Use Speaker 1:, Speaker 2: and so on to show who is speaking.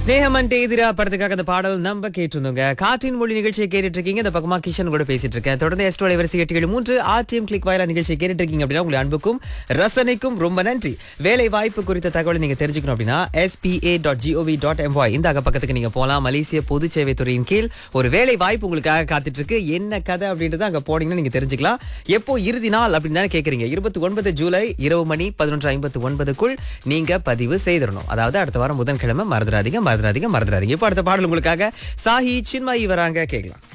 Speaker 1: ஸ்னேகமன் எதிரா படத்துக்காக அந்த பாடல் நம்ம கேட்டிருந்தோங்க காற்றின் மொழி நிகழ்ச்சியை கேட்டுட்டு இருக்கீங்க இந்த பக்கமா கிஷன் கூட பேசிட்டு இருக்கேன் தொடர்ந்து எஸ்டோ வரிசை எட்டு மூன்று ஆர்டிஎம் கிளிக் வாயிலா நிகழ்ச்சியை கேட்டுட்டு இருக்கீங்க அப்படின்னா உங்களுடைய அன்புக்கும் ரசனைக்கும் ரொம்ப நன்றி வேலை வாய்ப்பு குறித்த தகவலை நீங்க தெரிஞ்சுக்கணும் அப்படின்னா SPA dot GOV dot MY இந்த அக பக்கத்துக்கு நீங்க போலாம் மலேசிய பொது சேவை துறையின் கீழ் ஒரு வேலை வாய்ப்பு உங்களுக்காக காத்துட்டு இருக்கு என்ன கதை அப்படின்றத அங்க போனீங்கன்னா நீங்க தெரிஞ்சுக்கலாம் எப்போ இறுதி நாள் அப்படின்னு தானே கேக்குறீங்க இருபத்தி ஒன்பது ஜூலை இரவு மணி பதினொன்று ஐம்பத்து ஒன்பதுக்குள் நீங்க பதிவு செய்திடணும் அதாவது அடுத்த வாரம் புதன்கிழமை மறந்துடாதீங்க மறந்துடாதீங்க மறந்துடாதீங்க இப்போ அடுத்த பாடல் உங்களுக்காக சாஹி சின்மயி வராங்க கேட்கலாம்